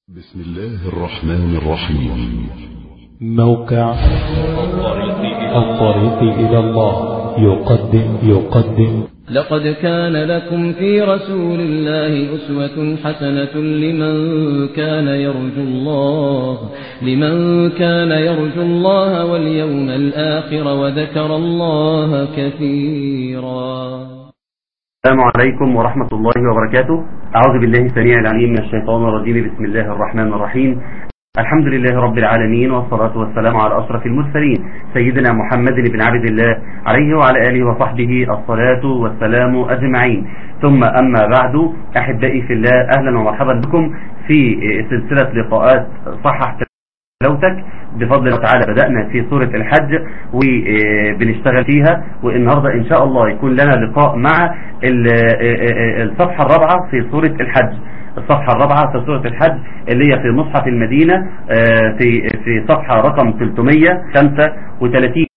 بسم الله الرحمن الرحيم موقع الطريق إلى الله يقدم يقدم لقد كان لكم في رسول الله أسوة حسنة لمن كان يرجو الله لمن كان يرجو الله واليوم الآخر وذكر الله كثيرا السلام عليكم ورحمة الله وبركاته أعوذ بالله السميع العليم من الشيطان الرجيم بسم الله الرحمن الرحيم الحمد لله رب العالمين والصلاة والسلام على أشرف المرسلين سيدنا محمد بن عبد الله عليه وعلى آله وصحبه الصلاة والسلام أجمعين ثم أما بعد أحبائي في الله أهلا ومرحبا بكم في سلسلة لقاءات صحح تلاوتك بفضل الله تعالى بدأنا في سورة الحج وبنشتغل فيها والنهاردة إن شاء الله يكون لنا لقاء مع الصفحة الرابعة في سورة الحج الصفحة الرابعة في سورة الحج اللي هي في مصحف المدينة في في صفحة رقم 335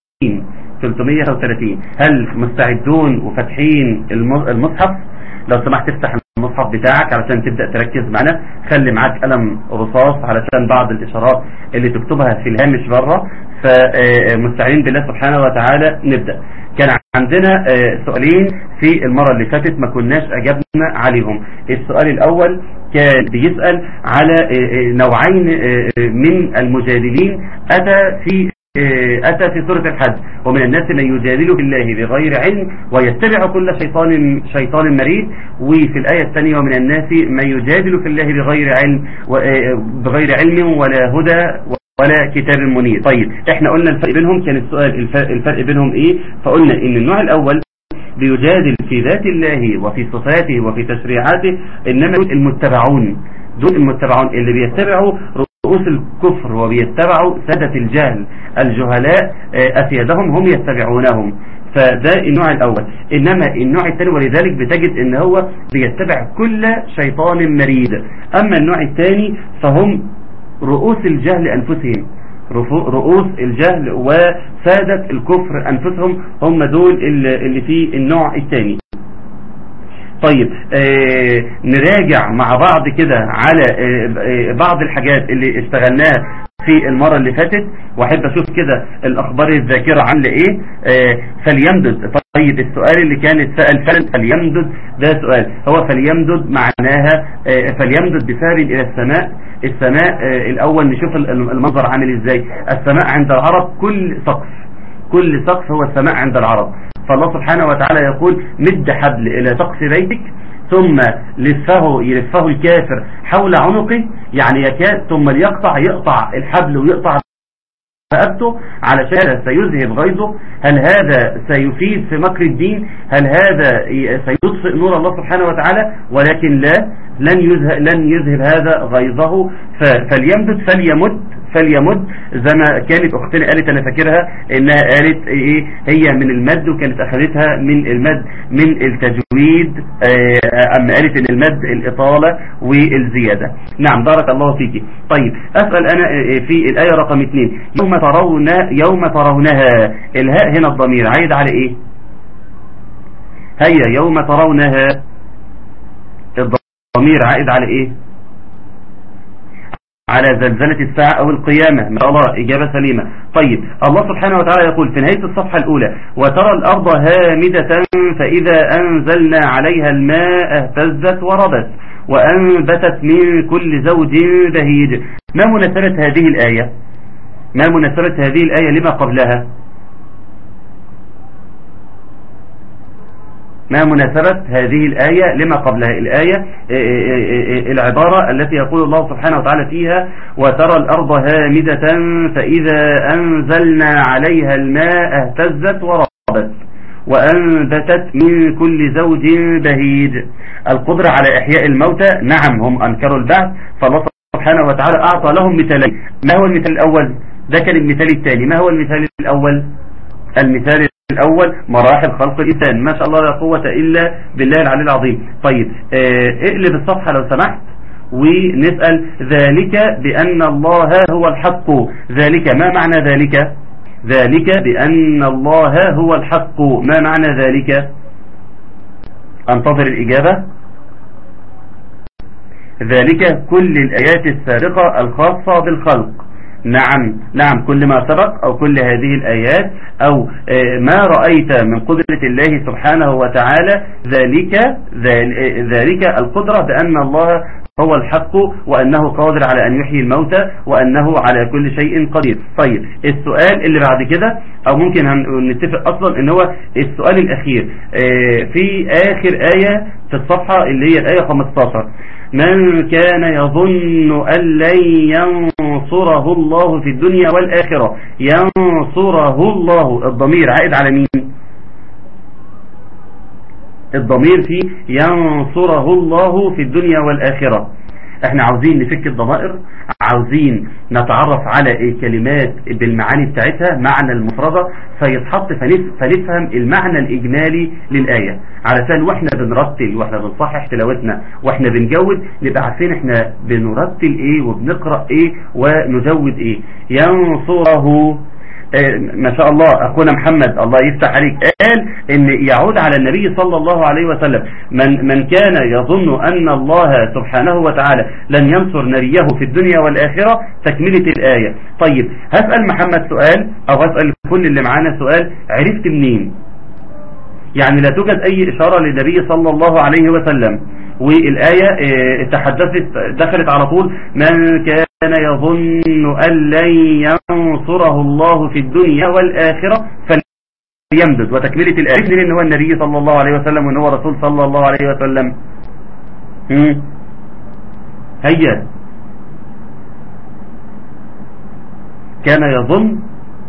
335 هل مستعدون وفاتحين المصحف لو سمحت تفتح المصحف بتاعك علشان تبدأ تركز معنا خلي معاك قلم رصاص علشان بعض الإشارات اللي تكتبها في الهامش بره فمستعين بالله سبحانه وتعالى نبدأ كان عندنا سؤالين في المرة اللي فاتت ما كناش أجبنا عليهم السؤال الأول كان بيسأل على نوعين من المجادلين أتى في أتى في سورة الحج ومن الناس من يجادل في الله بغير علم ويتبع كل شيطان شيطان مريد وفي الآية الثانية ومن الناس من يجادل في الله بغير علم بغير علم ولا هدى ولا كتاب منير طيب احنا قلنا الفرق بينهم كان السؤال الفرق, الفرق بينهم ايه فقلنا ان النوع الاول بيجادل في ذات الله وفي صفاته وفي تشريعاته انما المتبعون دول المتبعون اللي بيتبعوا رؤوس الكفر وبيتبعوا سادة الجهل الجهلاء أسيادهم هم يتبعونهم فده النوع الأول إنما النوع الثاني ولذلك بتجد إن هو بيتبع كل شيطان مريد أما النوع الثاني فهم رؤوس الجهل أنفسهم رؤوس الجهل وسادة الكفر أنفسهم هم دول اللي في النوع الثاني طيب آه نراجع مع بعض كده على آه آه بعض الحاجات اللي اشتغلناها في المرة اللي فاتت واحب اشوف كده الاخبار الذاكرة عامله ايه آه فليمدد طيب السؤال اللي كان اتسأل فعلا فليمدد ده سؤال هو فليمدد معناها آه فليمدد بسبب الى السماء السماء آه الاول نشوف المنظر عامل ازاي السماء عند العرب كل سقف كل سقف هو السماء عند العرب فالله سبحانه وتعالى يقول مد حبل إلى سقف بيتك ثم لفه يلفه الكافر حول عنقه يعني يكاد ثم ليقطع يقطع الحبل ويقطع رقبته علشان سيذهب غيظه هل هذا سيفيد في مكر الدين هل هذا سيطفئ نور الله سبحانه وتعالى ولكن لا لن يذهب, لن يذهب هذا غيظه فليمدد فليمد فليمد زي ما كانت اختنا قالت انا فاكرها انها قالت ايه هي من المد وكانت اخذتها من المد من التجويد اما قالت ان المد الاطالة والزيادة نعم بارك الله فيك طيب اسأل انا في الاية رقم 2 يوم ترون يوم ترونها الهاء هنا الضمير عايد على ايه هيا يوم ترونها الضمير عائد على ايه على زلزلة الساعة او القيامة ما الله اجابة سليمة طيب الله سبحانه وتعالى يقول في نهاية الصفحة الاولى وترى الارض هامدة فاذا انزلنا عليها الماء اهتزت وربت وانبتت من كل زوج بهيج ما مناسبة هذه الاية ما مناسبة هذه الاية لما قبلها ما مناسبة هذه الآية لما قبلها الآية العبارة التي يقول الله سبحانه وتعالى فيها وترى الأرض هامدة فإذا أنزلنا عليها الماء اهتزت وربت وأنبتت من كل زوج بهيج القدرة على إحياء الموتى نعم هم أنكروا البعث فالله سبحانه وتعالى أعطى لهم مثالين ما هو المثال الأول ده كان المثال الثاني ما هو المثال الأول المثال الأول مراحل خلق الإنسان ما شاء الله لا قوة إلا بالله العلي العظيم طيب اه اقلب الصفحة لو سمحت ونسأل ذلك بأن الله هو الحق ذلك ما معنى ذلك ذلك بأن الله هو الحق ما معنى ذلك انتظر الإجابة ذلك كل الآيات السابقة الخاصة بالخلق نعم نعم كل ما سبق أو كل هذه الآيات أو ما رأيت من قدرة الله سبحانه وتعالى ذلك ذلك القدرة بأن الله هو الحق وأنه قادر على أن يحيي الموتى وأنه على كل شيء قدير طيب السؤال اللي بعد كده أو ممكن نتفق أصلا أن هو السؤال الأخير في آخر آية في الصفحة اللي هي الآية 15 من كان يظن أن لن ينصره الله في الدنيا والآخرة ينصره الله الضمير عائد على مين الضمير في ينصره الله في الدنيا والآخرة احنا عاوزين نفك الضمائر عاوزين نتعرف على الكلمات بالمعاني بتاعتها معنى المفردة فيتحط فنفهم المعنى الإجمالي للآية علشان واحنا بنرتل واحنا بنصحح تلاوتنا واحنا بنجود نبقى عارفين احنا بنرتل ايه وبنقرأ ايه ونجود ايه ينصره ما شاء الله أخونا محمد الله يفتح عليك قال ان يعود على النبي صلى الله عليه وسلم من, من كان يظن أن الله سبحانه وتعالى لن ينصر نبيه في الدنيا والآخرة تكملة الآية طيب هسأل محمد سؤال أو هسأل كل اللي معانا سؤال عرفت منين يعني لا توجد أي إشارة للنبي صلى الله عليه وسلم والآية تحدثت دخلت على طول من كان يظن أن لن ينصره الله في الدنيا والآخرة فليمدد وتكملة الآية من هو النبي صلى الله عليه وسلم وأن هو رسول صلى الله عليه وسلم هيا كان يظن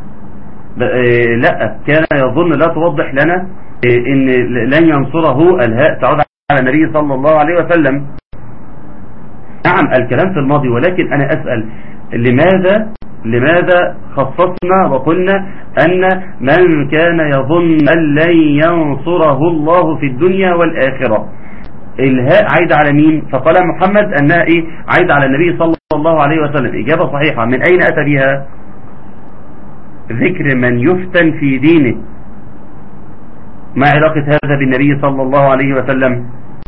لا كان يظن لا توضح لنا ان لن ينصره الهاء تعود على النبي صلى الله عليه وسلم نعم الكلام في الماضي ولكن أنا أسأل لماذا لماذا خصصنا وقلنا أن من كان يظن أن لن ينصره الله في الدنيا والآخرة الهاء عايدة على مين فقال محمد أنها إيه عايدة على النبي صلى الله عليه وسلم إجابة صحيحة من أين أتى بها ذكر من يفتن في دينه ما علاقة هذا بالنبي صلى الله عليه وسلم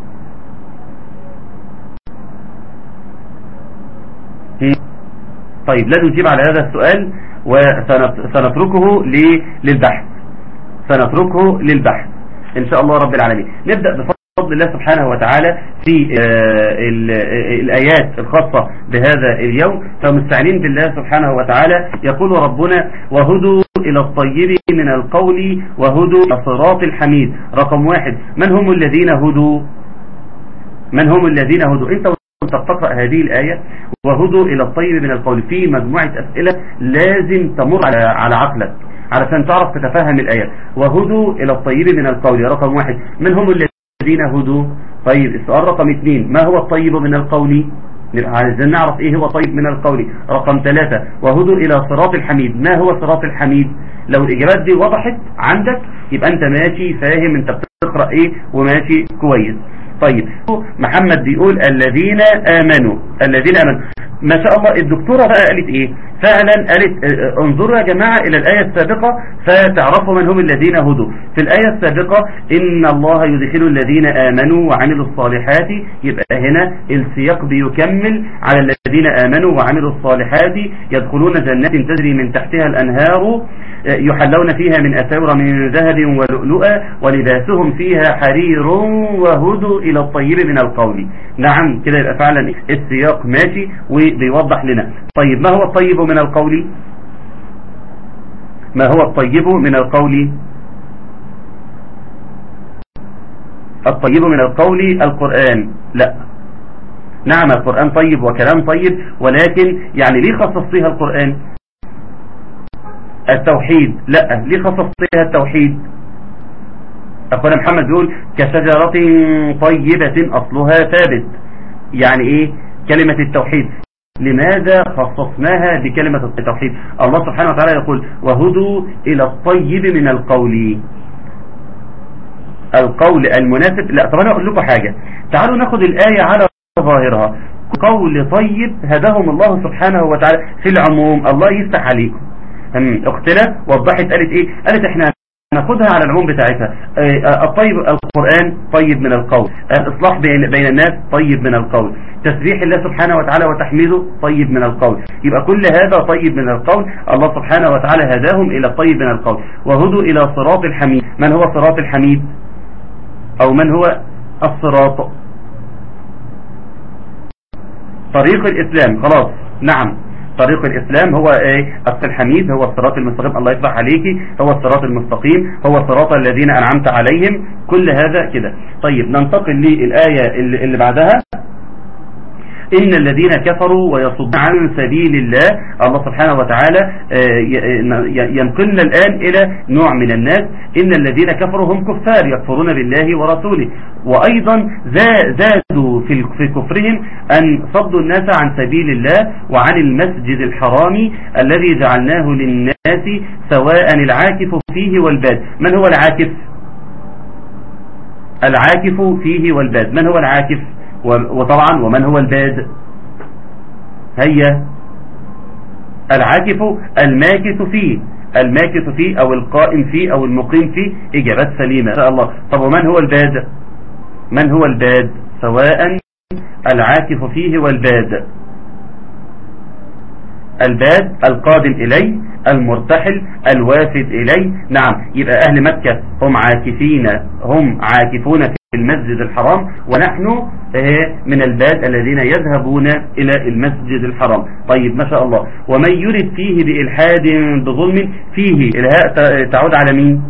طيب لا نجيب على هذا السؤال وسنتركه للبحث سنتركه للبحث إن شاء الله رب العالمين نبدأ بفضل الله سبحانه وتعالى في الآيات الخاصة بهذا اليوم فمستعينين بالله سبحانه وتعالى يقول ربنا وهدوا إلى الطيب من القول وهدوا إلى صراط الحميد رقم واحد من هم الذين هدوا من هم الذين هدوا انت وانت تقرأ هذه الآية وهدوا إلى الطيب من القول في مجموعة أسئلة لازم تمر على على عقلك علشان تعرف تتفهم الآية وهدوا إلى الطيب من القول رقم واحد من هم الذين هدوا طيب السؤال رقم اثنين ما هو الطيب من القول عايزين نعرف ايه هو طيب من القول رقم ثلاثة وهدوا الى صراط الحميد ما هو صراط الحميد لو الاجابات دي وضحت عندك يبقى انت ماشي فاهم انت بتقرأ ايه وماشي كويس طيب محمد بيقول الذين آمنوا الذين آمنوا ما شاء الله الدكتورة بقى قالت ايه فعلا قالت انظروا يا جماعة الى الآية السابقة فتعرفوا من هم الذين هدوا في الآية السابقة ان الله يدخل الذين آمنوا وعملوا الصالحات يبقى هنا السياق بيكمل على الذين آمنوا وعملوا الصالحات يدخلون جنات تجري من تحتها الأنهار يحلون فيها من أساور من ذهب ولؤلؤا ولباسهم فيها حرير وهدوا إلى الطيب من القول نعم كده يبقى فعلا السياق ماشي وبيوضح لنا طيب ما هو الطيب من القول ما هو الطيب من القول الطيب من القول القرآن لا نعم القرآن طيب وكلام طيب ولكن يعني ليه خصصتها القرآن التوحيد لا ليه خصصتها التوحيد أخونا محمد بيقول كشجرة طيبة أصلها ثابت يعني إيه كلمة التوحيد لماذا خصصناها بكلمة التوحيد الله سبحانه وتعالى يقول وهدوا إلى الطيب من القول القول المناسب لا طب أنا أقول لكم حاجة تعالوا ناخد الآية على ظاهرها قول طيب هداهم الله سبحانه وتعالى في العموم الله يفتح عليكم اختنا وضحت قالت ايه قالت احنا هناخدها على العموم بتاعتها آه، الطيب القرآن طيب من القول الإصلاح بين بين الناس طيب من القول تسبيح الله سبحانه وتعالى وتحميده طيب من القول يبقى كل هذا طيب من القول الله سبحانه وتعالى هداهم إلى الطيب من القول وهدوا إلى صراط الحميد من هو صراط الحميد أو من هو الصراط طريق الإسلام خلاص نعم طريق الإسلام هو ايه أصل الحميد هو الصراط المستقيم الله يصبح عليك هو الصراط المستقيم هو صراط الذين أنعمت عليهم كل هذا كده طيب ننتقل للآية اللي اللي بعدها إن الذين كفروا ويصدون عن سبيل الله الله سبحانه وتعالى آه، ي- ينقلنا الآن إلى نوع من الناس إن الذين كفروا هم كفار يكفرون بالله ورسوله وأيضا زا- زادوا في ال- في كفرهم أن صدوا الناس عن سبيل الله وعن المسجد الحرام الذي جعلناه للناس سواء العاكف فيه والباد من هو العاكف العاكف فيه والباد من هو العاكف و- وطبعا ومن هو الباد هيا العاكف الماكث فيه الماكث فيه او القائم فيه او المقيم فيه اجابات سليمة ان شاء الله طب ومن هو الباد من هو الباد سواء العاكف فيه والباد الباد القادم إليه المرتحل الوافد إليه نعم يبقى أهل مكة هم عاكفين هم عاكفون في المسجد الحرام ونحن آه، من الباد الذين يذهبون إلى المسجد الحرام طيب ما شاء الله ومن يرد فيه بإلحاد بظلم فيه الهاء ت- تعود على مين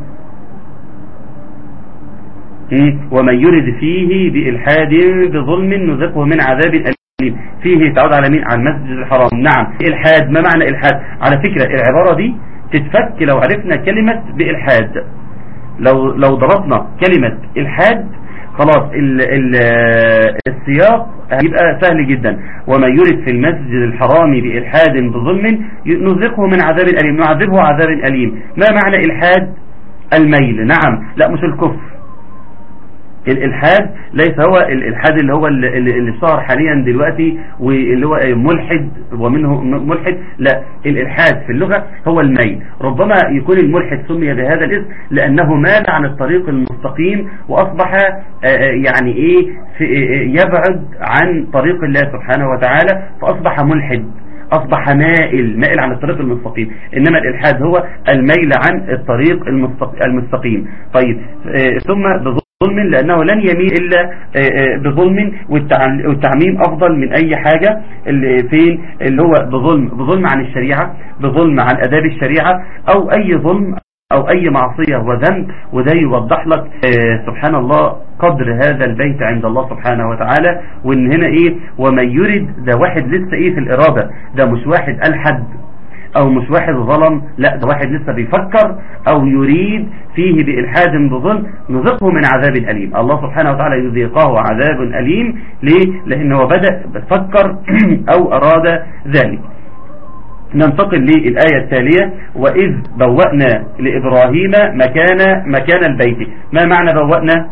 مم. ومن يرد فيه بإلحاد بظلم نذقه من عذاب أليم فيه تعود على مين على المسجد الحرام نعم إلحاد ما معنى إلحاد على فكرة العبارة دي تتفك لو عرفنا كلمة بإلحاد لو لو ضربنا كلمة إلحاد خلاص ال ال السياق هيبقى سهل جدا وما يرد في المسجد الحرام بإلحاد بظلم نذقه من عذاب أليم نعذبه عذاب أليم ما معنى إلحاد الميل نعم لا مش الكفر الالحاد ليس هو الالحاد اللي هو اللي اللي اشتهر حاليا دلوقتي واللي هو ملحد ومنه ملحد لا الالحاد في اللغة هو الميل ربما يكون الملحد سمي بهذا الاسم لانه مال عن الطريق المستقيم واصبح آه، آه، يعني ايه في آه، يبعد عن طريق الله سبحانه وتعالى فاصبح ملحد أصبح مائل مائل عن الطريق المستقيم إنما الإلحاد هو الميل عن الطريق المستق- المستقيم طيب آه، ثم بظلم لأنه لن يميل إلا آه، آه، بظلم والتع- والتعميم أفضل من أي حاجة اللي فين اللي هو بظلم بظلم عن الشريعة بظلم عن أداب الشريعة أو أي ظلم او اي معصية وذنب وده يوضح لك آه سبحان الله قدر هذا البيت عند الله سبحانه وتعالى وان هنا ايه ومن يرد ده واحد لسه ايه في الارادة ده مش واحد الحد او مش واحد ظلم لا ده واحد لسه بيفكر او يريد فيه بإلحاد بظلم نذقه من عذاب أليم الله سبحانه وتعالى يذيقه عذاب أليم ليه لانه بدأ بفكر او اراد ذلك ننتقل للآية التالية وإذ بوأنا لإبراهيم مكان مكان البيت ما معنى بوأنا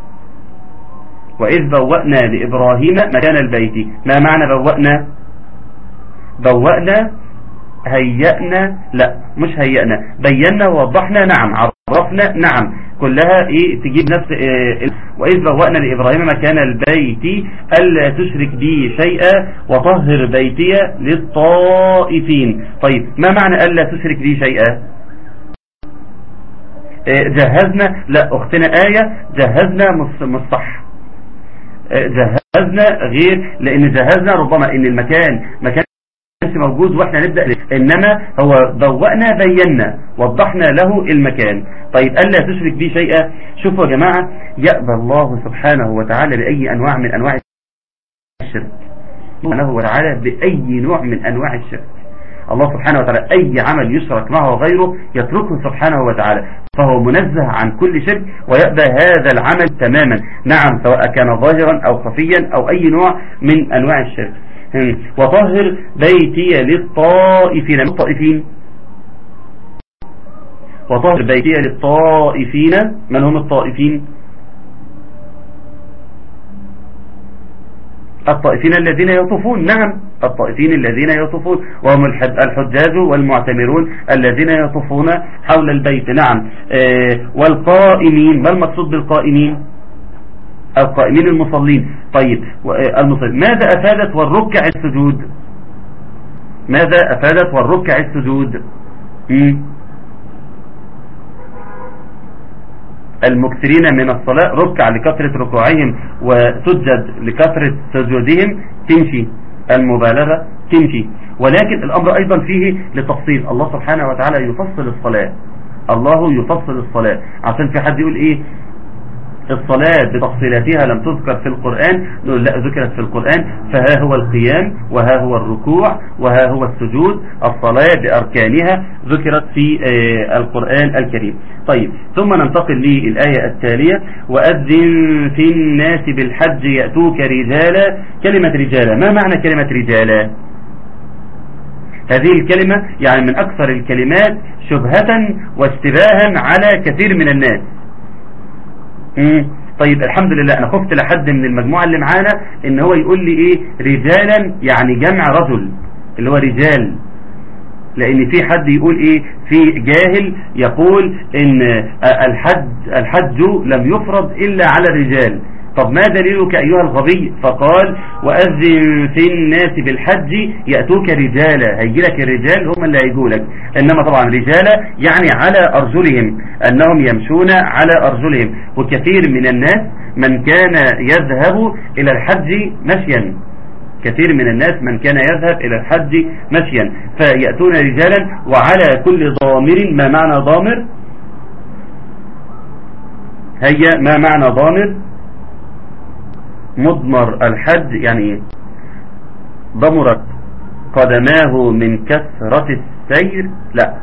وإذ بوأنا لإبراهيم مكان البيت ما معنى بوأنا بوأنا هيأنا لا مش هيأنا بينا ووضحنا نعم عرفنا نعم كلها ايه تجيب نفس إيه وإذ بوأنا لإبراهيم مكان البيت ألا تشرك بي شيئا وطهر بيتي للطائفين طيب ما معنى ألا تشرك بي شيئا إيه جهزنا لا أختنا آية جهزنا مش مش صح إيه جهزنا غير لأن جهزنا ربما إن المكان مكان كانش موجود واحنا نبدأ ليه. انما هو بوأنا بينا وضحنا له المكان طيب ألا تشرك بي شيئا شوفوا يا جماعة يأبى الله سبحانه وتعالى بأي أنواع من أنواع الشرك سبحانه وتعالى بأي نوع من أنواع الشرك الله سبحانه وتعالى أي عمل يشرك معه غيره يتركه سبحانه وتعالى فهو منزه عن كل شرك ويأبى هذا العمل تماما نعم سواء كان ظاهرا أو خفيا أو أي نوع من أنواع الشرك وطهر بيتي للطائفين الطائفين وطهر بيتي للطائفين من هم الطائفين الطائفين الذين يطوفون نعم الطائفين الذين يطوفون وهم الحجاج والمعتمرون الذين يطوفون حول البيت نعم آه والقائمين ما المقصود بالقائمين القائمين المصلين طيب المصلين ماذا أفادت والركع السجود ماذا أفادت والركع السجود المكثرين من الصلاة ركع لكثرة ركوعهم وسجد لكثرة سجودهم تمشي المبالغة تمشي ولكن الأمر أيضا فيه لتفصيل الله سبحانه وتعالى يفصل الصلاة الله يفصل الصلاة عشان في حد يقول ايه الصلاة بتفصيلاتها لم تذكر في القرآن نقول لا ذكرت في القرآن فها هو القيام وها هو الركوع وها هو السجود الصلاة بأركانها ذكرت في القرآن الكريم طيب ثم ننتقل للآية التالية وأذن في الناس بالحج يأتوك رجالا كلمة رجالا ما معنى كلمة رجالا هذه الكلمة يعني من أكثر الكلمات شبهة واشتباها على كثير من الناس مم. طيب الحمد لله انا خفت لحد من المجموعة اللي معانا ان هو يقول لي ايه رجالا يعني جمع رجل اللي هو رجال لان في حد يقول ايه في جاهل يقول ان الحج الحج لم يفرض الا على الرجال طب ما دليلك أيها الغبي فقال وأذن في الناس بالحج يأتوك رجالا هيجي لك الرجال هم اللي هيجوا لك إنما طبعا رجالا يعني على أرجلهم أنهم يمشون على أرجلهم وكثير من الناس من كان يذهب إلى الحج مشيا كثير من الناس من كان يذهب إلى الحج مشيا فيأتون رجالا وعلى كل ضامر ما معنى ضامر هي ما معنى ضامر مضمر الحج يعني ضمرت قدماه من كثرة السير لا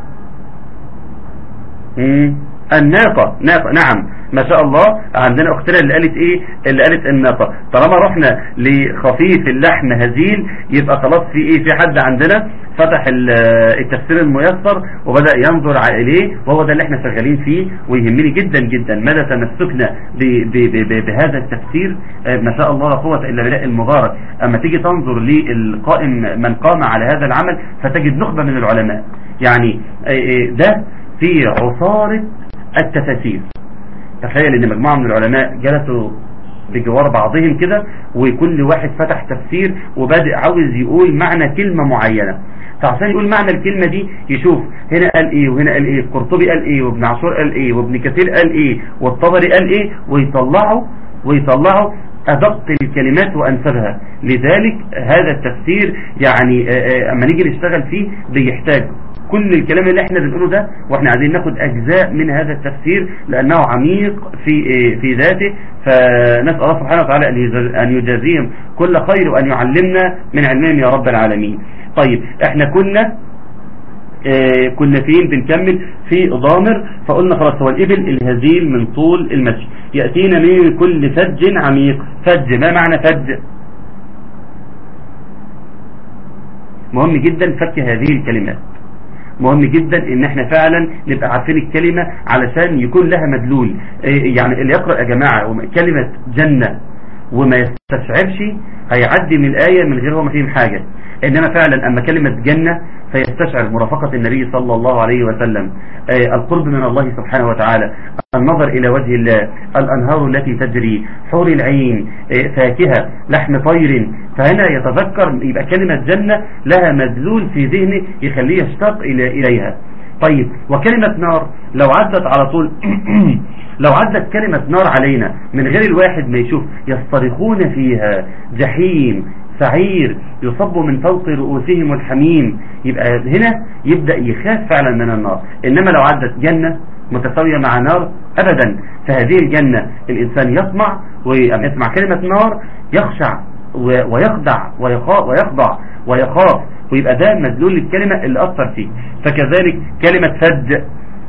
الناقة ناقة نعم ما شاء الله عندنا اختنا اللي قالت ايه اللي قالت الناقة طالما رحنا لخفيف اللحم هزيل يبقى خلاص في ايه في حد عندنا فتح التفسير الميسر وبدأ ينظر اليه وهو ده اللي احنا شغالين فيه ويهمني جدا جدا مدى تمسكنا بهذا التفسير ما شاء الله لا قوة الا بالله المبارك اما تيجي تنظر للقائم من قام على هذا العمل فتجد نخبة من العلماء يعني ده في عصارة التفاسير تخيل ان مجموعة من العلماء جلسوا بجوار بعضهم كده وكل واحد فتح تفسير وبادئ عاوز يقول معنى كلمة معينة فعشان يقول معنى الكلمة دي يشوف هنا قال ايه وهنا قال ايه القرطبي قال ايه وابن عاشور قال ايه وابن كثير قال ايه والطبري قال ايه ويطلعوا ويطلعوا أدق الكلمات وأنسبها لذلك هذا التفسير يعني أما نيجي نشتغل فيه بيحتاج كل الكلام اللي احنا بنقوله ده واحنا عايزين ناخد اجزاء من هذا التفسير لانه عميق في في ذاته فنسال الله سبحانه وتعالى ان يجازيهم كل خير وان يعلمنا من علمهم يا رب العالمين طيب احنا كنا اه كنا فين بنكمل في ضامر فقلنا خلاص هو الإبل الهزيل من طول المشي يأتينا من كل فج عميق فج ما معنى فج مهم جدا فك هذه الكلمات مهم جدا ان احنا فعلا نبقى عارفين الكلمة علشان يكون لها مدلول يعني اللي يقرأ يا جماعة كلمة جنة وما يستشعرش هيعدي من الآية من غير هو ما فيهم حاجة إنما فعلا أما كلمة جنة فيستشعر مرافقة النبي صلى الله عليه وسلم القرب من الله سبحانه وتعالى النظر إلى وجه الله الأنهار التي تجري حور العين فاكهة لحم طير فهنا يتذكر يبقى كلمة جنة لها مدلول في ذهنه يخليه يشتاق إليها طيب وكلمة نار لو عدت على طول لو عدت كلمة نار علينا من غير الواحد ما يشوف يصطرخون فيها جحيم سعير يصب من فوق رؤوسهم الحميم يبقى هنا يبدأ يخاف فعلا من النار إنما لو عدت جنة متساوية مع نار أبدا فهذه الجنة الإنسان يطمع ويسمع كلمة نار يخشع ويخضع ويخضع ويخاف ويبقى ده مدلول للكلمة اللي أثر فيه فكذلك كلمة فج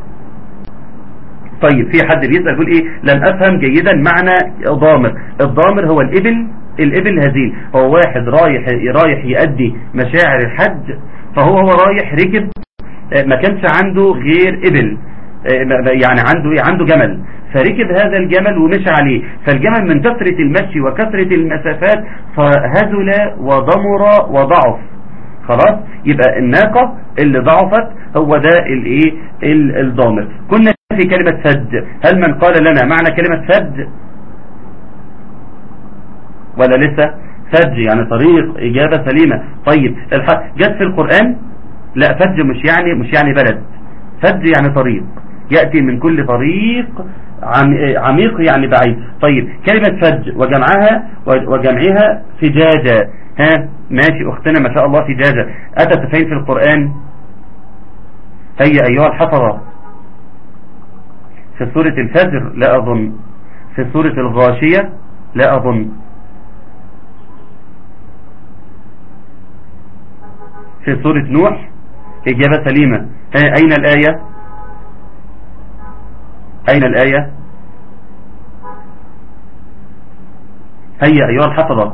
طيب في حد بيسأل يقول ايه لم افهم جيدا معنى ضامر الضامر هو الابل الابل هزيل هو واحد رايح رايح يؤدي مشاعر الحج فهو هو رايح ركب ما كانش عنده غير ابل يعني عنده ايه عنده جمل فركب هذا الجمل ومشى عليه فالجمل من كثرة المشي وكثرة المسافات فهزل وضمر وضعف خلاص يبقى الناقة اللي ضعفت هو ده الايه الضامر كنا في كلمة سد هل من قال لنا معنى كلمة سد ولا لسه فج يعني طريق إجابة سليمة طيب جت في القرآن لا فج مش يعني مش يعني بلد فج يعني طريق يأتي من كل طريق عميق يعني بعيد طيب كلمة فج وجمعها وجمعها فجاجة ها ماشي اختنا ما شاء الله فجاجة أتت فين في القرآن هيا أيها الحفظة في سورة الفجر لا أظن في سورة الغاشية لا أظن في سورة نوح إجابة سليمة أين الآية أين الآية هيا أيها الحفظة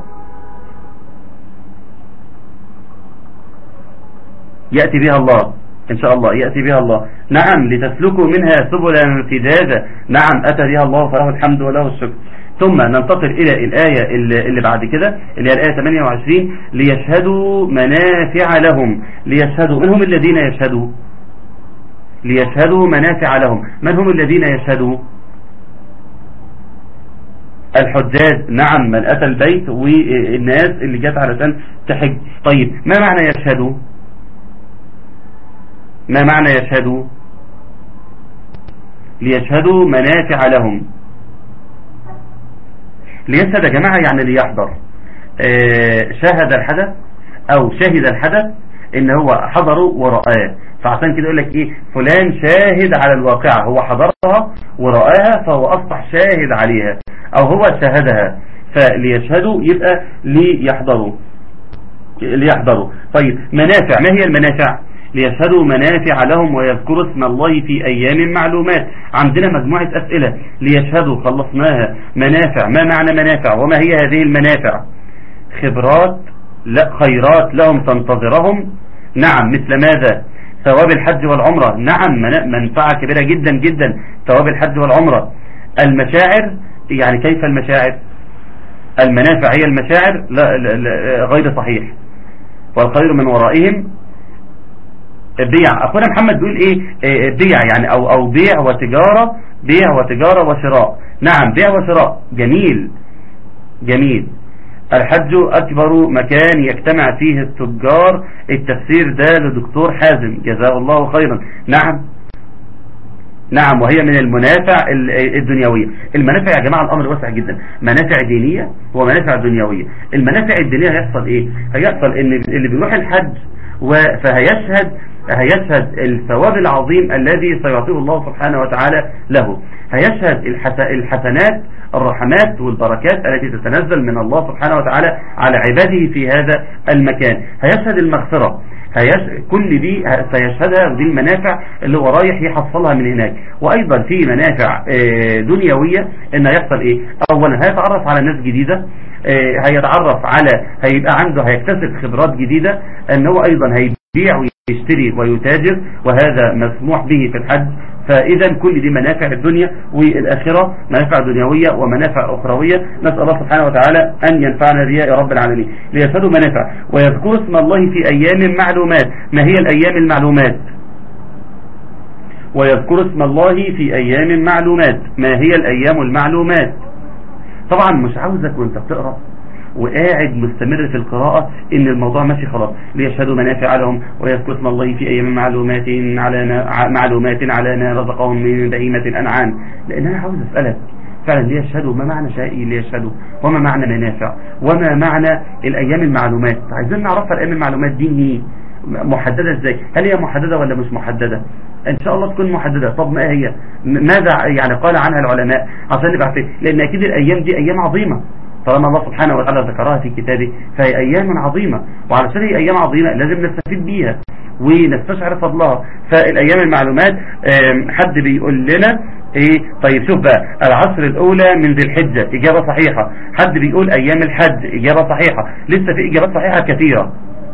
يأتي بها الله إن شاء الله يأتي بها الله نعم لتسلكوا منها سبلا فجاجة نعم أتى بها الله فله الحمد وله الشكر ثم ننتقل إلى الآية اللي بعد كده اللي هي الآية 28 ليشهدوا منافع لهم ليشهدوا من هم الذين يشهدوا ليشهدوا منافع لهم من هم الذين يشهدوا الحجاج نعم من أتى البيت والناس اللي جت علشان تحج طيب ما معنى يشهدوا ما معنى يشهدوا ليشهدوا منافع لهم ليشهد يا جماعة يعني ليحضر آه شاهد الحدث او شهد الحدث ان هو حضره ورآه فعشان كده يقول لك ايه فلان شاهد على الواقعة هو حضرها ورآها فهو اصبح شاهد عليها او هو شاهدها فليشهدوا يبقى ليحضروا ليحضروا طيب منافع ما هي المنافع ليشهدوا منافع لهم ويذكروا اسم الله في أيام معلومات عندنا مجموعة أسئلة ليشهدوا خلصناها منافع ما معنى منافع وما هي هذه المنافع خبرات لا خيرات لهم تنتظرهم نعم مثل ماذا ثواب الحج والعمرة نعم منفعة كبيرة جدا جدا ثواب الحج والعمرة المشاعر يعني كيف المشاعر المنافع هي المشاعر لا, لا, لا غير صحيح والخير من ورائهم بيع اخونا محمد بيقول ايه, إيه بيع يعني او او بيع وتجارة بيع وتجارة وشراء نعم بيع وشراء جميل جميل الحج اكبر مكان يجتمع فيه التجار التفسير ده لدكتور حازم جزاه الله خيرا نعم نعم وهي من المنافع الدنيوية المنافع يا جماعة الأمر واسع جدا منافع دينية ومنافع دنيوية المنافع الدينية هيحصل ايه هيحصل ان اللي بيروح الحج فهيشهد هيشهد الثواب العظيم الذي سيعطيه الله سبحانه وتعالى له هيشهد الحسنات الرحمات والبركات التي تتنزل من الله سبحانه وتعالى على عباده في هذا المكان هيشهد المغفرة هيش... كل دي سيشهدها ودي المنافع اللي هو رايح يحصلها من هناك وايضا في منافع دنيوية ان هيحصل ايه اولا هيتعرف على ناس جديدة هيتعرف على هيبقى عنده هيكتسب خبرات جديدة ان هو ايضا هيبيع ويشتري ويتاجر وهذا مسموح به في الحج فإذا كل دي منافع الدنيا والآخرة منافع دنيوية ومنافع أخروية نسأل الله سبحانه وتعالى أن ينفعنا بها يا رب العالمين ليشهدوا منافع ويذكروا اسم الله في أيام معلومات ما هي الأيام المعلومات ويذكروا اسم الله في أيام معلومات ما هي الأيام المعلومات طبعا مش عاوزك وانت بتقرأ وقاعد مستمر في القراءة ان الموضوع ماشي خلاص ليشهدوا منافع لهم ويذكر اسم الله في ايام معلومات على معلومات على ما رزقهم من بهيمة الانعام لان انا عاوز اسألك فعلا ليشهدوا ما معنى شيء ليشهدوا وما معنى منافع وما معنى الايام المعلومات عايزين نعرفها الايام المعلومات دي هي محددة ازاي هل هي محددة ولا مش محددة ان شاء الله تكون محددة طب ما هي ماذا يعني قال عنها العلماء عشان نبقى عارفين لان اكيد الايام دي ايام عظيمة طالما الله سبحانه وتعالى ذكرها في كتابه فهي أيام عظيمة وعلشان هي أيام عظيمة لازم نستفيد بيها ونستشعر فضلها فالأيام المعلومات حد بيقول لنا ايه طيب شوف بقى العصر الاولى من ذي الحجة اجابة صحيحة حد بيقول ايام الحج اجابة صحيحة لسه في اجابات صحيحة كثيرة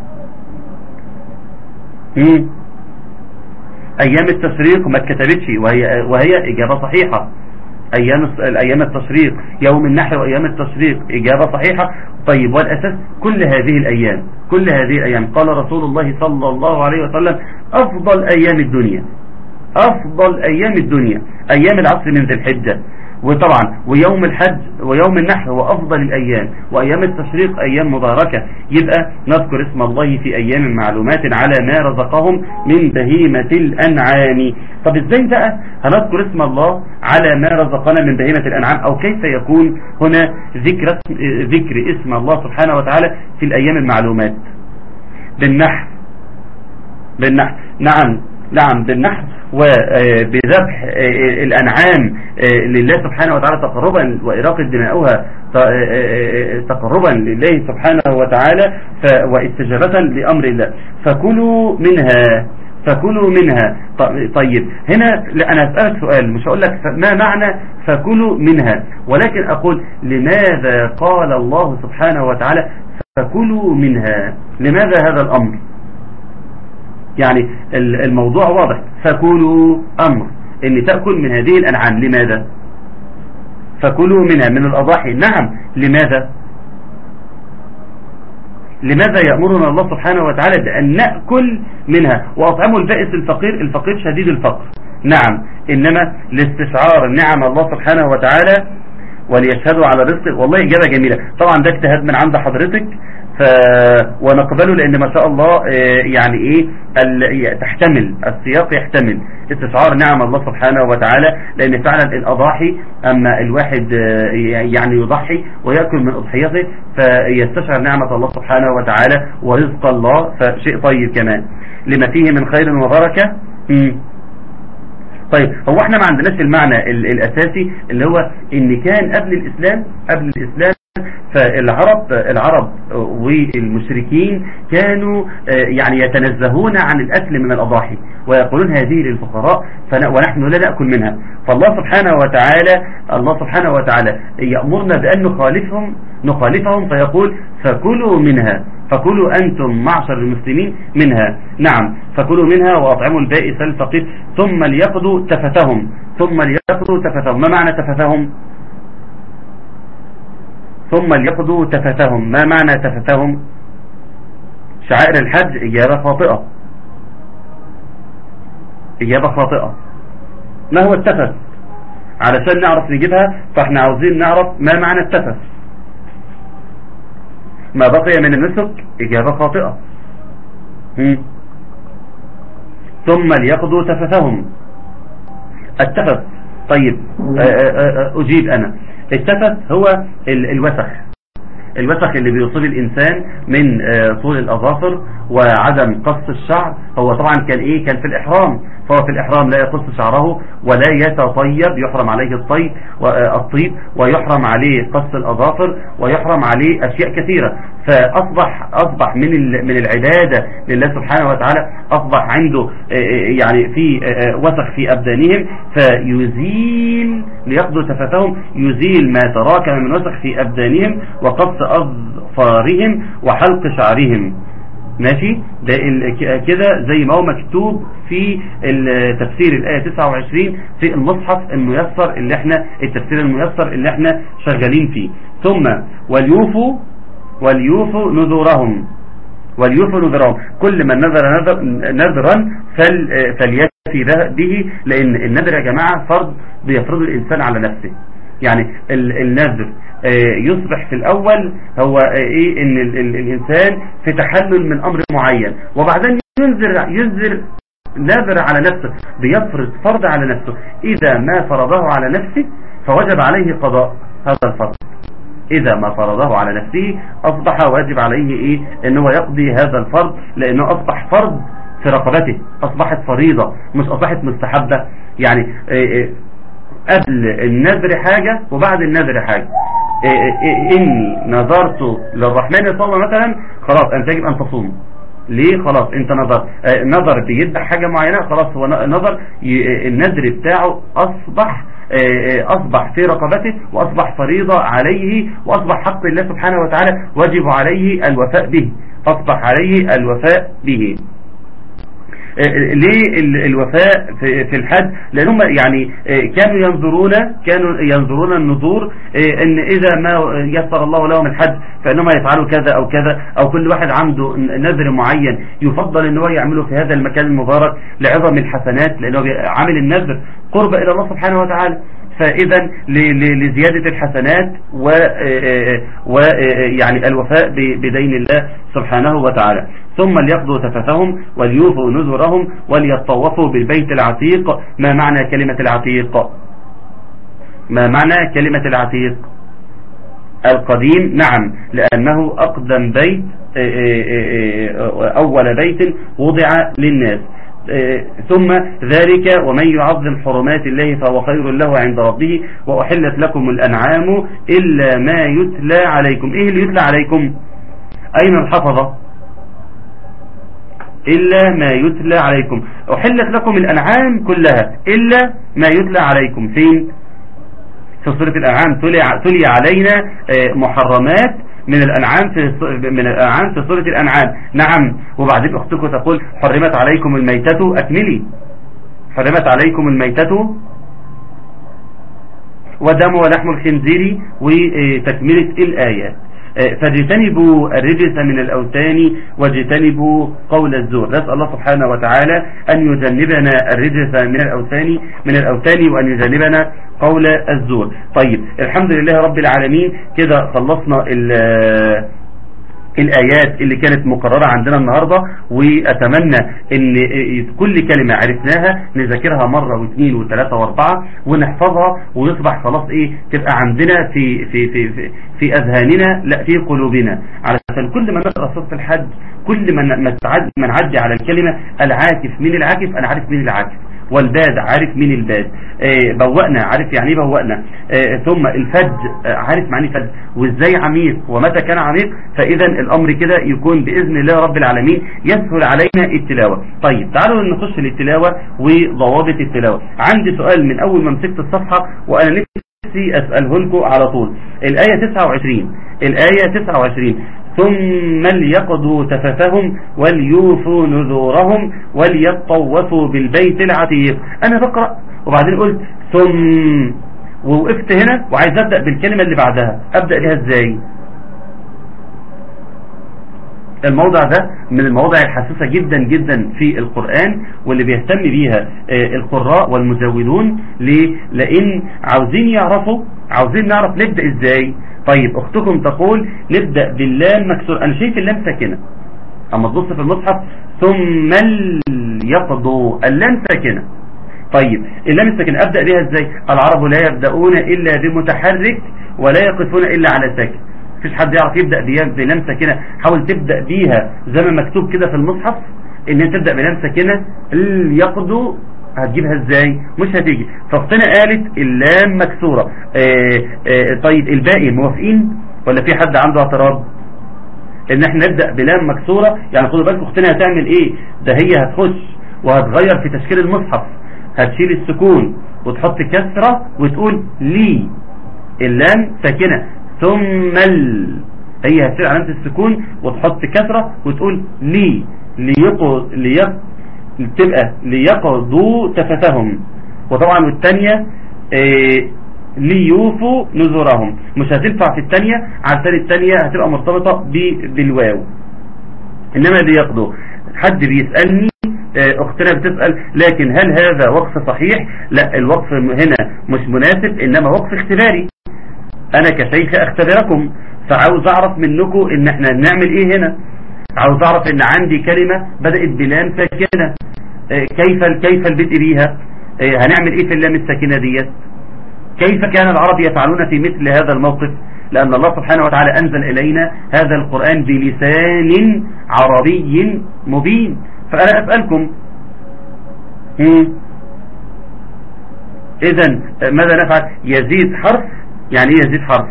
مم. ايام التشريق ما اتكتبتش وهي, وهي اجابة صحيحة أيام أيام التشريق يوم النحر وأيام التشريق إجابة صحيحة طيب والأساس كل هذه الأيام كل هذه الأيام قال رسول الله صلى الله عليه وسلم أفضل أيام الدنيا أفضل أيام الدنيا أيام العصر من ذي الحجة وطبعا ويوم الحج ويوم النحر هو أفضل الأيام وأيام التشريق أيام مباركة يبقى نذكر اسم الله في أيام معلومات على ما رزقهم من بهيمة الأنعام طب إزاي بقى هنذكر اسم الله على ما رزقنا من بهيمة الأنعام أو كيف يكون هنا ذكر ذكر اسم الله سبحانه وتعالى في الأيام المعلومات بالنحر بالنحر نعم نعم بالنحر وبذبح الأنعام لله سبحانه وتعالى تقربا وإراقة دماؤها تقربا لله سبحانه وتعالى واستجابة لأمر الله فكلوا منها فكلوا منها طيب هنا أنا أسألك سؤال مش هقول لك ما معنى فكلوا منها ولكن أقول لماذا قال الله سبحانه وتعالى فكلوا منها لماذا هذا الأمر يعني الموضوع واضح فكلوا أمر ان تأكل من هذه الأنعام لماذا فكلوا منها من الأضاحي نعم لماذا لماذا يأمرنا الله سبحانه وتعالى بأن نأكل منها وأطعموا البائس الفقير الفقير شديد الفقر نعم إنما لاستشعار نعم الله سبحانه وتعالى وليشهدوا على رزق والله إجابة جميلة طبعا ده اجتهاد من عند حضرتك ف... ونقبله لان ما شاء الله يعني ايه ال... تحتمل السياق يحتمل استشعار نعم الله سبحانه وتعالى لان فعلا الاضاحي اما الواحد يعني يضحي ويأكل من اضحيته فيستشعر نعمة الله سبحانه وتعالى ورزق الله فشيء طيب كمان لما فيه من خير وبركة م. طيب هو احنا ما عندناش المعنى الاساسي اللي هو ان كان قبل الاسلام قبل الاسلام فالعرب العرب والمشركين كانوا يعني يتنزهون عن الأكل من الأضاحي ويقولون هذه للفقراء ونحن لا نأكل منها فالله سبحانه وتعالى الله سبحانه وتعالى يأمرنا بأن نخالفهم نخالفهم فيقول فكلوا منها فكلوا أنتم معشر المسلمين منها نعم فكلوا منها وأطعموا البائس الفقير ثم ليقضوا تفتهم ثم ليقضوا تفتهم ما معنى تفتهم ثم ليقضوا تفتهم ما معنى تفتهم شعائر الحج إجابة خاطئة إجابة خاطئة ما هو التفت علشان نعرف نجيبها فاحنا عاوزين نعرف ما معنى التفت ما بقي من النسك إجابة خاطئة ثم ليقضوا تفتهم التفت طيب أجيب أنا التفت هو الوسخ الوسخ اللي بيصيب الإنسان من طول الأظافر وعدم قص الشعر هو طبعا كان إيه كان في الإحرام فهو في الإحرام لا يقص شعره ولا يتطيب يحرم عليه الطيب الطيب ويحرم عليه قص الأظافر ويحرم عليه أشياء كثيرة فأصبح أصبح من من العبادة لله سبحانه وتعالى أصبح عنده يعني في وسخ في أبدانهم فيزيل ليقضوا تفتهم يزيل ما تراكم من وسخ في أبدانهم وقص أظفارهم وحلق شعرهم ماشي ده كده زي ما هو مكتوب في تفسير الآية 29 في المصحف الميسر اللي احنا التفسير الميسر اللي احنا شغالين فيه ثم وليوفوا وليوفوا نذورهم وليوفوا نذورهم كل من نذر نذر نذرا فل فليأتي به لأن النذر يا جماعة فرض بيفرض الإنسان على نفسه يعني النذر يصبح في الأول هو إيه إن ال ال الإنسان في تحلل من أمر معين وبعدين ينذر ينذر نذر على نفسه بيفرض فرض على نفسه إذا ما فرضه على نفسه فوجب عليه قضاء هذا الفرض إذا ما فرضه على نفسه أصبح واجب عليه إيه إن هو يقضي هذا الفرض لأنه أصبح فرض في رقبته أصبحت فريضة مش أصبحت مستحبة يعني إيه إيه قبل النذر حاجة وبعد النذر حاجة إني نظرت للرحمن صلى مثلا خلاص أنت يجب أن تصوم ليه خلاص انت نظر نظر بيدع حاجة معينة خلاص هو نظر النذر بتاعه أصبح أصبح في رقبته وأصبح فريضة عليه وأصبح حق الله سبحانه وتعالى واجب عليه الوفاء به أصبح عليه الوفاء به ليه الوفاء في الحج لأنهم يعني كانوا ينظرون كانوا ينظرون النذور ان اذا ما يسر الله لهم الحج فانهم يفعلوا كذا او كذا او كل واحد عنده نذر معين يفضل ان هو يعمله في هذا المكان المبارك لعظم الحسنات لانه عامل النذر قرب الى الله سبحانه وتعالى فإذا لزيادة الحسنات ويعني الوفاء بدين الله سبحانه وتعالى ثم ليقضوا تفتهم وليوفوا نذرهم وليطوفوا بالبيت العتيق ما معنى كلمة العتيق ما معنى كلمة العتيق القديم نعم لأنه أقدم بيت أول بيت وضع للناس ثم ذلك ومن يعظم حرمات الله فهو خير له عند ربه وأحلت لكم الأنعام إلا ما يتلى عليكم إيه اللي يتلى عليكم أين الحفظة إلا ما يتلى عليكم أحلت لكم الأنعام كلها إلا ما يتلى عليكم فين في سورة الأنعام تلي علينا محرمات من الأنعام في من الأنعام في سورة الأنعام نعم وبعدين أختكم تقول حرمت عليكم الميتة أكملي حرمت عليكم الميتة ودم ولحم الخنزير وتكملة الآيات فاجتنبوا الرجس من الأوثان واجتنبوا قول الزور نسأل الله سبحانه وتعالى أن يجنبنا الرجس من الأوثان من الأوثان وأن يجنبنا قول الزور طيب الحمد لله رب العالمين كده خلصنا الآيات اللي كانت مقررة عندنا النهاردة وأتمنى ان كل كلمة عرفناها نذاكرها مرة واثنين وثلاثة واربعة ونحفظها ويصبح خلاص ايه تبقى عندنا في في في في, في اذهاننا لا في قلوبنا علشان كل ما نقرأ سورة الحج كل ما ما نعدي على الكلمة العاكف مين العاكف انا عارف مين العاكف والباد عارف مين الباد آه بوأنا عارف يعني ايه بوأنا آه ثم الفج آه عارف معنى فج وازاي عميق ومتى كان عميق فاذا الامر كده يكون باذن الله رب العالمين يسهل علينا التلاوة طيب تعالوا نخش للتلاوة وضوابط التلاوة عندي سؤال من اول ما مسكت الصفحة وانا نفسي اسأله لكم على طول الاية 29 الاية 29 ثم ليقضوا تفثهم وليوفوا نذورهم وليطوفوا بالبيت العتيق انا بقرأ وبعدين قلت ثم ووقفت هنا وعايز ابدأ بالكلمة اللي بعدها ابدأ بها ازاي الموضع ده من المواضع الحساسة جدا جدا في القرآن واللي بيهتم بيها القراء والمزودون ليه لان عاوزين يعرفوا عاوزين نعرف نبدأ ازاي طيب اختكم تقول نبدأ باللام مكسور انا شايف اللام ساكنة اما تبص في المصحف ثم يقضوا اللام ساكنة طيب اللام الساكنة ابدأ بها ازاي العرب لا يبدأون الا بمتحرك ولا يقفون الا على ساكن مفيش حد يعرف يبدأ بلام ساكنة حاول تبدأ بيها زي ما مكتوب كده في المصحف ان انت تبدأ بلام ساكنة يقضوا هتجيبها ازاي مش هتيجي فاختنا قالت اللام مكسورة اه اه طيب الباقي موافقين ولا في حد عنده اعتراض ان احنا نبدأ بلام مكسورة يعني خدوا بالكم اختنا هتعمل ايه ده هي هتخش وهتغير في تشكيل المصحف هتشيل السكون وتحط كسرة وتقول لي اللام ساكنة ثم ال هي هتشيل علامة السكون وتحط كسرة وتقول لي ليقو ليق تبقى ليقضوا تفتهم وطبعا والتانية إيه ليوفوا نذورهم مش هتنفع في التانية عشان التانية هتبقى مرتبطة بالواو انما ليقضوا حد بيسألني اختنا بتسأل لكن هل هذا وقف صحيح لا الوقف هنا مش مناسب انما وقف اختباري انا كشيخ اختبركم فعاوز اعرف منكم ان احنا نعمل ايه هنا عاوز اعرف ان عندي كلمة بدأت بلام ساكنة كيف كيف البدء بيها هنعمل ايه في اللام الساكنة ديت كيف كان العرب يفعلون في مثل هذا الموقف لأن الله سبحانه وتعالى أنزل إلينا هذا القرآن بلسان عربي مبين فأنا أسألكم إذا ماذا نفعل يزيد حرف يعني ايه يزيد حرف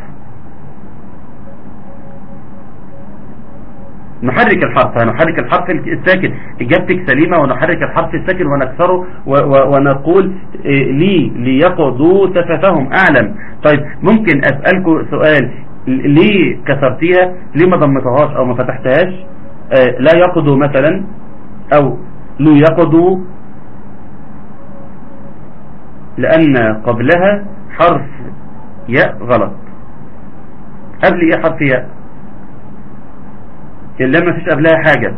نحرك الحرف هنحرك الحرف الساكن إجابتك سليمة ونحرك الحرف الساكن ونكسره ونقول لي ليقضوا تفتهم أعلم طيب ممكن أسألكم سؤال ليه كسرتيها ليه ما ضمتهاش أو ما فتحتهاش لا يقضوا مثلا أو نو يقضوا لأن قبلها حرف ياء غلط قبل ايه حرف ياء اللام مفيش قبلها حاجة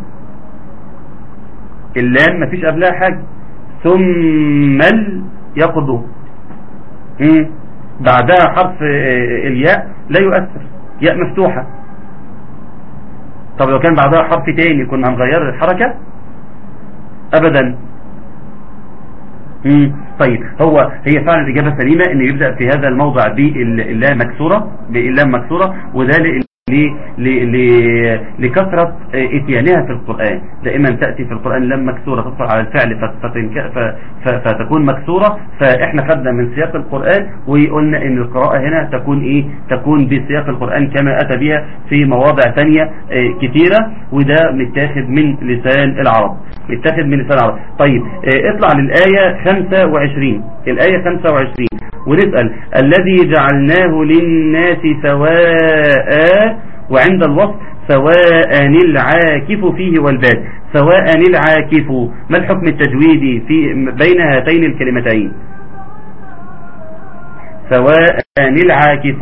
اللام مفيش قبلها حاجة ثم ال يقضوا مم. بعدها حرف آه، الياء لا يؤثر ياء مفتوحة طب لو كان بعدها حرف تاني كنا هنغير الحركة ابدا مم. طيب هو هي فعلا الإجابة سليمة ان يبدأ في هذا الموضع باللام مكسورة باللام مكسورة وده ل- ل- ل- ل- لكثرة اتيانها في القرآن دائما تأتي في القرآن لام مكسورة تدخل على الفعل فت- فتنك- ف- ف- فتكون مكسورة فاحنا خدنا من سياق القرآن وقلنا ان القراءة هنا تكون ايه تكون بسياق القرآن كما اتى بها في مواضع تانية آه، كتيرة وده متاخد من لسان العرب متاخد من لسان العرب طيب آه، اطلع للآية 25 الآية 25 ونسأل الذي جعلناه للناس سواء وعند الوصف سواء العاكف فيه والباد سواء العاكف ما الحكم التجويدي في بين هاتين الكلمتين سواء العاكف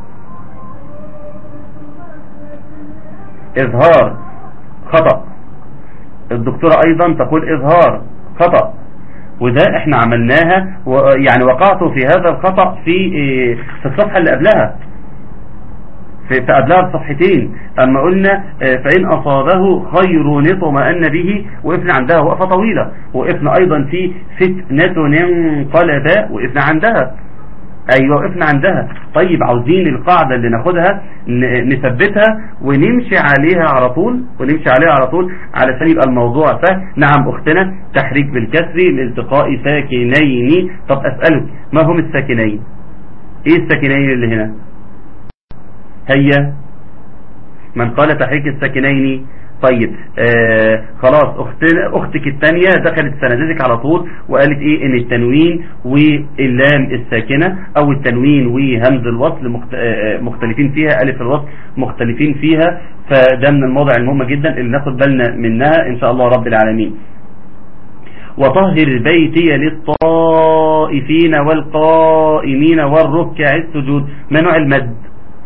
إظهار خطأ الدكتورة أيضا تقول إظهار خطأ وده احنا عملناها و- يعني وقعت في هذا الخطأ في إيه، في الصفحة اللي قبلها في في قبلها بصفحتين اما قلنا آه، فإن أصابه خير اطمأن به وقفنا عندها وقفة طويلة وقفنا أيضا في فتنة انقلب وقفنا عندها ايوه وقفنا عندها طيب عاوزين القاعدة اللي ناخدها ن- نثبتها ونمشي عليها على طول ونمشي عليها على طول علشان يبقى الموضوع سهل نعم اختنا تحريك بالكسر لالتقاء ساكنين طب اسألك ما هم الساكنين ايه الساكنين اللي هنا هيا من قال تحريك الساكنين طيب آه خلاص أختنا اختك الثانيه دخلت سندتك على طول وقالت ايه ان التنوين واللام الساكنه او التنوين وهمز الوصل مخت... آه مختلفين فيها الف الوصل مختلفين فيها فده من المواضع المهمه جدا اللي ناخد بالنا منها ان شاء الله رب العالمين وطهر بيتي للطائفين والقائمين والركع السجود ما نوع المد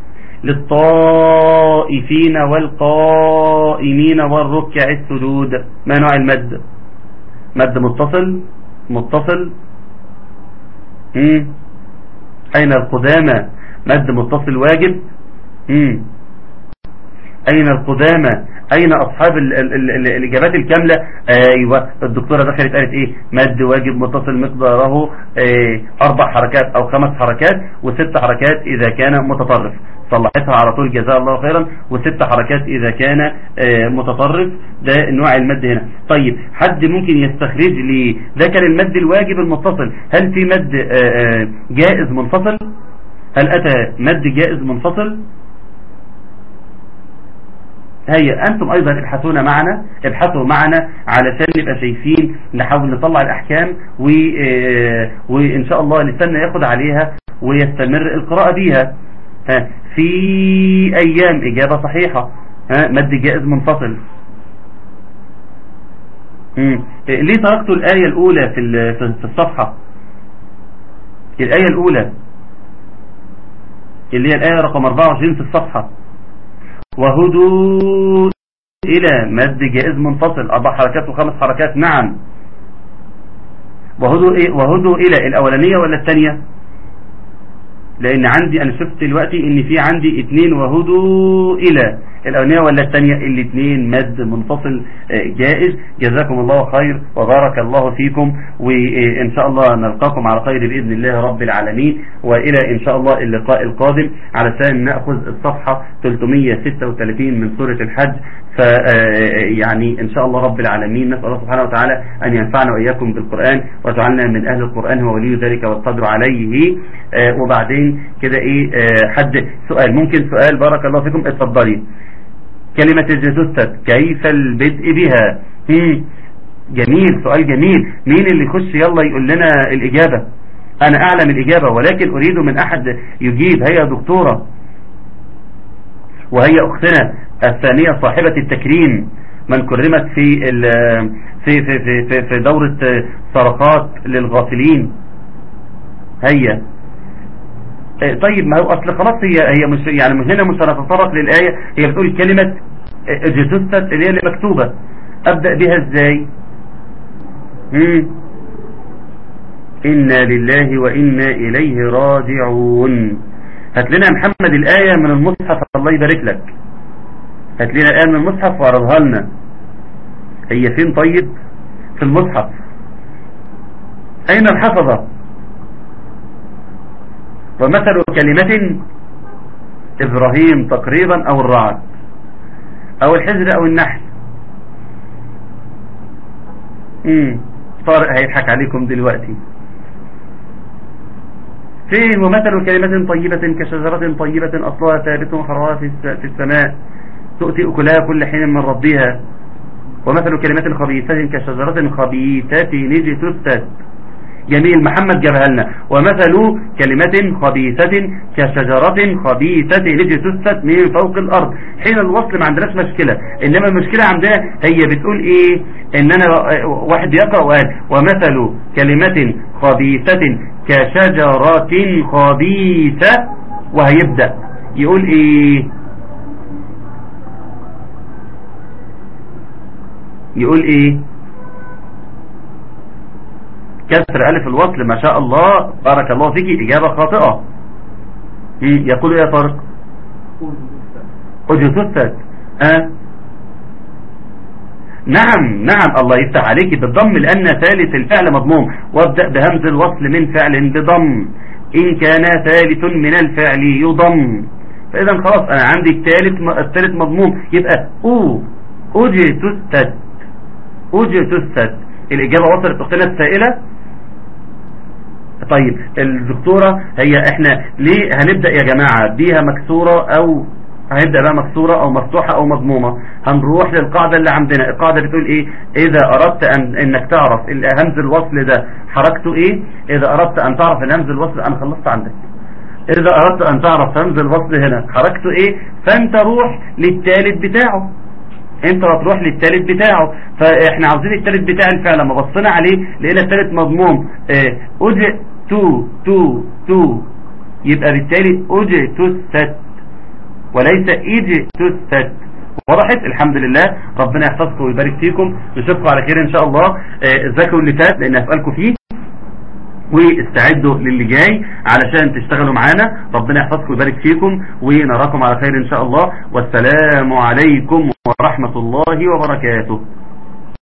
للطائفين والقائمين والركع السجود ما نوع المد مد متصل متصل مم. أين القدامى مد متصل واجب مم. أين القدامى أين أصحاب ال ال ال ال الإجابات الكاملة أيوة الدكتورة دخلت قالت إيه مد واجب متصل مقداره آه أربع حركات أو خمس حركات وست حركات إذا كان متطرف صلحتها على طول جزاها الله خيرا وست حركات إذا كان آه متطرف ده نوع المد هنا طيب حد ممكن يستخرج لي ده كان المد الواجب المتصل هل في مد آه آه جائز منفصل هل أتى مد جائز منفصل هيا أنتم أيضا ابحثونا معنا ابحثوا معنا علشان نبقى شايفين نحاول نطلع الأحكام و... آه، وإن شاء الله لسنا ياخد عليها ويستمر القراءة بيها ها في أيام إجابة صحيحة ها مد جائز منفصل مم. ليه تركتوا الآية الأولى في ال- في الصفحة الآية الأولى اللي هي الآية رقم 24 في الصفحة وهدوا إلى مد جائز منفصل أربع حركات وخمس حركات نعم وهدوا إيه وهدوا إلى الأولانية ولا الثانية لأن عندي أنا شفت دلوقتي إن في عندي اتنين وهدوا إلى الأولانية ولا الثانية الاثنين مد منفصل آه، جائز جزاكم الله خير وبارك الله فيكم وإن شاء الله نلقاكم على خير بإذن الله رب العالمين وإلى إن شاء الله اللقاء القادم علشان نأخذ الصفحة 336 من سورة الحج ف يعني إن شاء الله رب العالمين نسأل الله سبحانه وتعالى أن ينفعنا وإياكم بالقرآن وجعلنا من أهل القرآن هو ولي ذلك والقدر عليه آه، وبعدين كده إيه آه، حد سؤال ممكن سؤال بارك الله فيكم اتفضلي كلمة الجثثة كيف البدء بها مم. جميل سؤال جميل مين اللي يخش يلا يقول لنا الإجابة أنا أعلم الإجابة ولكن أريد من أحد يجيب هي دكتورة وهي أختنا الثانية صاحبة التكريم من كرمت في ال في في في في, في دورة صرخات للغافلين هيا طيب ما هو اصل خلاص هي هي مش يعني من هنا مش هنتطرق للآية هي بتقول كلمة جثثت اللي هي اللي مكتوبة ابدأ بها ازاي مم. إنا لله وإنا إليه راجعون هات لنا يا محمد الآية من المصحف الله يبارك لك هات لنا الآية من المصحف وعرضها لنا هي فين طيب في المصحف أين الحفظة ومثل كلمة إبراهيم تقريبا أو الرعد أو الحجر أو النحل مم. طارق هيضحك عليكم دلوقتي فيه ومثل كلمة طيبة كشجرة طيبة أصلها ثابت وفرها في السماء تؤتي أكلها كل حين من ربها ومثل كلمة خبيثة كشجرة خبيثة اجتثت جميل محمد جابها لنا ومثل كلمة خبيثة كشجرة خبيثة اجتثت من فوق الأرض حين الوصل ما عندناش مشكلة إنما المشكلة عندنا هي بتقول إيه إن أنا واحد يقرأ وقال ومثل كلمة خبيثة كشجرة خبيثة وهيبدأ يقول إيه يقول إيه كسر ألف الوصل ما شاء الله بارك الله فيك إجابة خاطئة يقول يا طارق أجثثت أه؟ نعم نعم الله يفتح عليك بالضم لأن ثالث الفعل مضموم وابدأ بهمز الوصل من فعل بضم إن كان ثالث من الفعل يضم فإذا خلاص أنا عندي الثالث الثالث مضموم يبقى أو أجثثت أجثثت الإجابة وصلت أختنا السائلة طيب الدكتورة هي احنا ليه هنبدأ يا جماعة بيها مكسورة او هنبدأ بها مكسورة او مفتوحة او مضمومة هنروح للقاعدة اللي عندنا القاعدة بتقول ايه اذا اردت أن انك تعرف همز الوصل ده حركته ايه اذا اردت ان تعرف الهمز الوصل انا خلصت عندك اذا اردت ان تعرف همز الوصل هنا حركته ايه فانت روح للثالث بتاعه انت هتروح للثالث بتاعه فاحنا عاوزين الثالث بتاع الفعل لما بصينا عليه لقينا الثالث مضموم اه اج تو تو تو يبقى بالتالي اج تست وليس اج تست وضحت الحمد لله ربنا يحفظكم ويبارك فيكم نشوفكم على خير ان شاء الله اه ذاكروا اللي فات لان هسألكم فيه واستعدوا للي جاي علشان تشتغلوا معانا ربنا يحفظكم ويبارك فيكم ونراكم على خير ان شاء الله والسلام عليكم ورحمة الله وبركاته